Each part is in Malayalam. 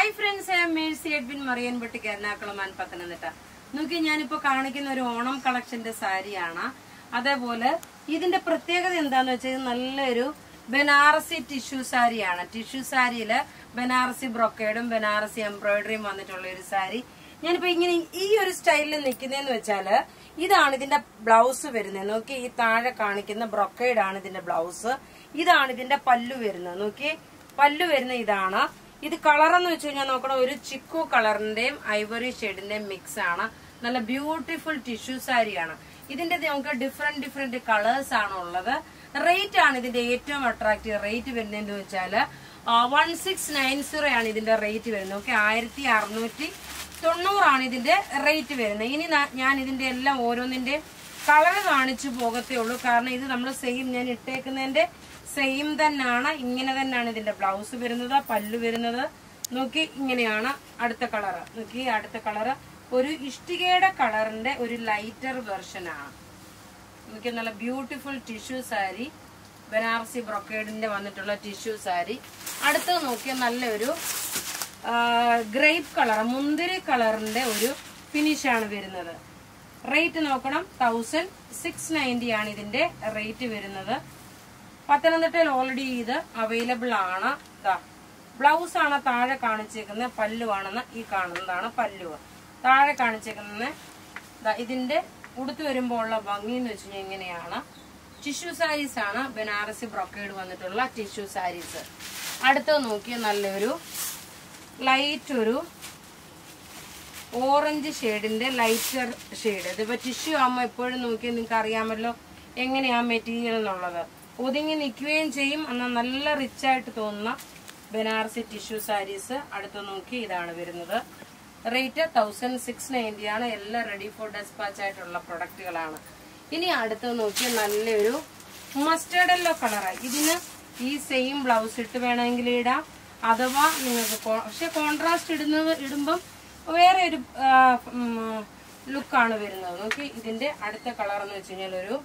hi friends I Mercy Edwin മറിയൻപട്ടിക്ക് എറണാകുളം പത്തനംതിട്ട നോക്കി ഞാനിപ്പോ കാണിക്കുന്ന ഒരു ഓണം കളക്ഷന്റെ സാരിയാണ് അതേപോലെ ഇതിന്റെ പ്രത്യേകത എന്താന്ന് വെച്ചാൽ നല്ലൊരു ബനാറസി ടിഷ്യൂ സാരിയാണ് ടിഷ്യൂ സാരിയില് ബനാറസി ബ്രൊക്കേഡും ബനാറസി എംബ്രോയിഡറിയും വന്നിട്ടുള്ള ഒരു സാരി ഞാനിപ്പോ ഇങ്ങനെ ഈ ഒരു സ്റ്റൈലിൽ നിൽക്കുന്നതെന്ന് വെച്ചാല് ഇതാണ് ഇതിന്റെ ബ്ലൗസ് വരുന്നത് നോക്കി ഈ താഴെ കാണിക്കുന്ന ബ്രൊക്കേഡ് ആണ് ഇതിന്റെ ബ്ലൗസ് ഇതാണ് ഇതിന്റെ പല്ലു വരുന്നത് നോക്കി പല്ലു വരുന്ന ഇതാണ് ഇത് കളർ എന്ന് വെച്ച് കഴിഞ്ഞാൽ നോക്കണം ഒരു ചിക്കു കളറിന്റെയും ഐവറി ഷെയ്ഡിന്റെയും മിക്സ് ആണ് നല്ല ബ്യൂട്ടിഫുൾ ടിഷ്യൂ സാരിയാണ് ഇതിന്റെ നമുക്ക് ഡിഫറെന്റ് ഡിഫറെന്റ് കളേഴ്സ് ആണ് ഉള്ളത് റേറ്റ് ആണ് ഇതിന്റെ ഏറ്റവും അട്രാക്റ്റീവ് റേറ്റ് വരുന്നതെന്ന് വെച്ചാല് വൺ സിക്സ് നയൻ സീറോ ആണ് ഇതിന്റെ റേറ്റ് വരുന്നത് ഓക്കെ ആയിരത്തി അറുന്നൂറ്റി തൊണ്ണൂറാണ് ഇതിന്റെ റേറ്റ് വരുന്നത് ഇനി ന- ഞാൻ ഇതിന്റെ എല്ലാം ഓരോന്നിന്റെ കളർ കാണിച്ചു പോകത്തേ ഉള്ളൂ കാരണം ഇത് നമ്മൾ സെയിം ഞാൻ ഇട്ടേക്കുന്നതിന്റെ സെയിം തന്നെയാണ് ഇങ്ങനെ തന്നെയാണ് ഇതിന്റെ ബ്ലൗസ് വരുന്നത് പല്ലു വരുന്നത് നോക്കി ഇങ്ങനെയാണ് അടുത്ത കളറ് നോക്കി അടുത്ത കളറ് ഒരു ഇഷ്ടികയുടെ കളറിന്റെ ഒരു ലൈറ്റർ വെർഷൻ ആണ് നമുക്ക് നല്ല ബ്യൂട്ടിഫുൾ ടിഷ്യൂ സാരി ബനാറസി ബ്രൊക്കേഡിന്റെ വന്നിട്ടുള്ള ടിഷ്യൂ സാരി അടുത്തത് നോക്കിയാൽ നല്ലൊരു ഗ്രേപ്പ് കളർ മുന്തിരി കളറിന്റെ ഒരു ഫിനിഷ് ആണ് വരുന്നത് റേറ്റ് നോക്കണം തൗസൻഡ് സിക്സ് നയൻറ്റി ആണ് ഇതിന്റെ റേറ്റ് വരുന്നത് പത്തനംതിട്ടയിൽ ഓൾറെഡി ഇത് അവൈലബിൾ ആണ് ബ്ലൗസ് ആണ് താഴെ കാണിച്ചേക്കുന്നത് പല്ലുവാണെന്ന് ഈ കാണുന്നതാണ് പല്ലുവ താഴെ കാണിച്ചേക്കുന്നത് ദാ ഇതിന്റെ ഉടുത്തു വരുമ്പോൾ ഉള്ള ഭംഗി എന്ന് വെച്ച് കഴിഞ്ഞാൽ ഇങ്ങനെയാണ് ടിഷ്യൂ സാരീസ് ആണ് ബനാറസി ബ്രൊക്കേഡ് വന്നിട്ടുള്ള ടിഷ്യൂ സാരീസ് അടുത്തത് നോക്കിയ നല്ലൊരു ലൈറ്റ് ഒരു ഓറഞ്ച് ഷെയ്ഡിന്റെ ലൈറ്റർ ഷെയ്ഡ് ഇതിപ്പോ ടിഷ്യൂ ആകുമ്പോൾ എപ്പോഴും നോക്കി നിങ്ങൾക്ക് അറിയാമല്ലോ എങ്ങനെയാ മെറ്റീരിയൽ എന്നുള്ളത് ഒതുങ്ങി നിൽക്കുകയും ചെയ്യും എന്നാൽ നല്ല റിച്ച് ആയിട്ട് തോന്നുന്ന ബനാറസി ടിഷ്യൂ സാരീസ് അടുത്ത് നോക്കി ഇതാണ് വരുന്നത് റേറ്റ് തൗസൻഡ് സിക്സ് നയൻറ്റി ആണ് എല്ലാം റെഡി ഫോർ ഡെസ്പാച്ച് ആയിട്ടുള്ള പ്രൊഡക്റ്റുകളാണ് ഇനി അടുത്ത് നോക്കി നല്ലൊരു മസ്റ്റേർഡ് യെല്ലോ കളറാണ് ഇതിന് ഈ സെയിം ബ്ലൗസ് ഇട്ട് വേണമെങ്കിൽ ഇടാം അഥവാ നിങ്ങൾക്ക് കോ- പക്ഷെ കോൺട്രാസ്റ്റ് ഇടുന്നത് ഇടുമ്പം വേറെ ഒരു ലുക്കാണ് വരുന്നത് നോക്കി ഇതിന്റെ അടുത്ത കളർ എന്ന് വെച്ച് കഴിഞ്ഞാൽ ഒരു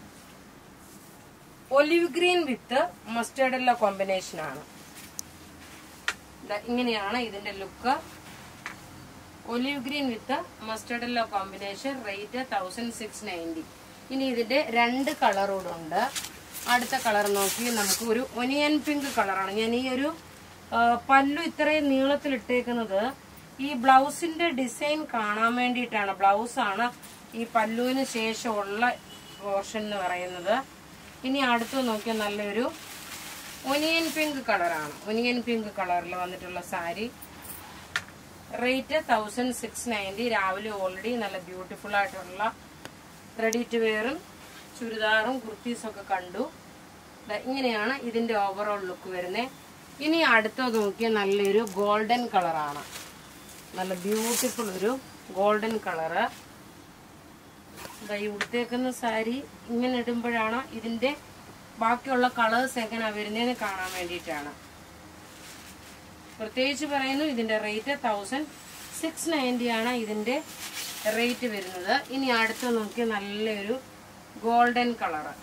olive green with mustard yellow combination ആണ് ദാ ഇങ്ങനെയാണ് ഇതിന്റെ look olive green with mustard yellow combination rate thousand six ninety ഇനി ഇതിന്റെ രണ്ട് കളറോടുണ്ട് അടുത്ത കളർ നോക്കി നമുക്ക് ഒരു ഒനിയൻ പിങ്ക് കളറാണ് ഞാൻ ഈ ഒരു ആ, പല്ലു ഇത്രയും നീളത്തിൽ ഇട്ടേക്കുന്നത് ഈ ബ്ലൗസിന്റെ ഡിസൈൻ കാണാൻ വേണ്ടിയിട്ടാണ് ബ്ലൗസ് ആണ് ഈ പല്ലുവിന് ശേഷമുള്ള പോർഷൻ എന്ന് പറയുന്നത് ഇനി അടുത്ത് നോക്കിയാൽ നല്ലൊരു ഒനിയൻ പിങ്ക് കളറാണ് ഒനിയൻ പിങ്ക് കളറിൽ വന്നിട്ടുള്ള sari rate thousand six ninety രാവിലെ ഓൾറെഡി നല്ല ബ്യൂട്ടിഫുൾ ആയിട്ടുള്ള റെഡി ടു വെയറും ചുരിദാറും കുർത്തീസും ഒക്കെ കണ്ടു ദാ ഇങ്ങനെയാണ് ഇതിന്റെ ഓവറോൾ ലുക്ക് വരുന്നത് ഇനി അടുത്തത് നോക്കിയാൽ നല്ലൊരു ഗോൾഡൻ കളറാണ് നല്ല ബ്യൂട്ടിഫുൾ ഒരു ഗോൾഡൻ കളറ് ദാ ഈ ഉടുത്തേക്കുന്ന സാരി ഇങ്ങനെ ഇടുമ്പോഴാണ് ഇതിന്റെ ബാക്കിയുള്ള കളേഴ്സ് എങ്ങനെയാ വരുന്നതെന്ന് കാണാൻ വേണ്ടിയിട്ടാണ് പ്രത്യേകിച്ച് പറയുന്നു ഇതിന്റെ റേറ്റ് തൗസൻഡ് സിക്സ് നയൻറ്റി ആണ് ഇതിന്റെ റേറ്റ് വരുന്നത് ഇനി അടുത്ത് നോക്കി നല്ലൊരു ഗോൾഡൻ കളറ്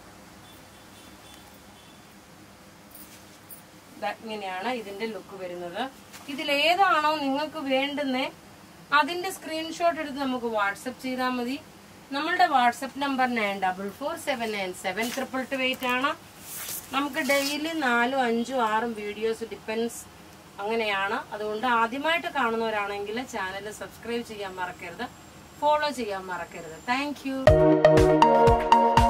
ഇങ്ങനെയാണ് ഇതിന്റെ ലുക്ക് വരുന്നത് ഇതിൽ ഏതാണോ നിങ്ങൾക്ക് വേണ്ടുന്നേ അതിന്റെ സ്ക്രീൻഷോട്ട് എടുത്ത് നമുക്ക് വാട്സപ്പ് ചെയ്താൽ മതി നമ്മളുടെ WhatsApp number nine double four seven nine seven triple two eight ആണ് നമുക്ക് ഡെയിലി നാലും അഞ്ചും ആറും വീഡിയോസ് ഡിപ്പെൻസ് അങ്ങനെയാണ് അതുകൊണ്ട് ആദ്യമായിട്ട് കാണുന്നവരാണെങ്കിൽ ചാനൽ സബ്സ്ക്രൈബ് ചെയ്യാൻ മറക്കരുത് ഫോളോ ചെയ്യാൻ മറക്കരുത് താങ്ക്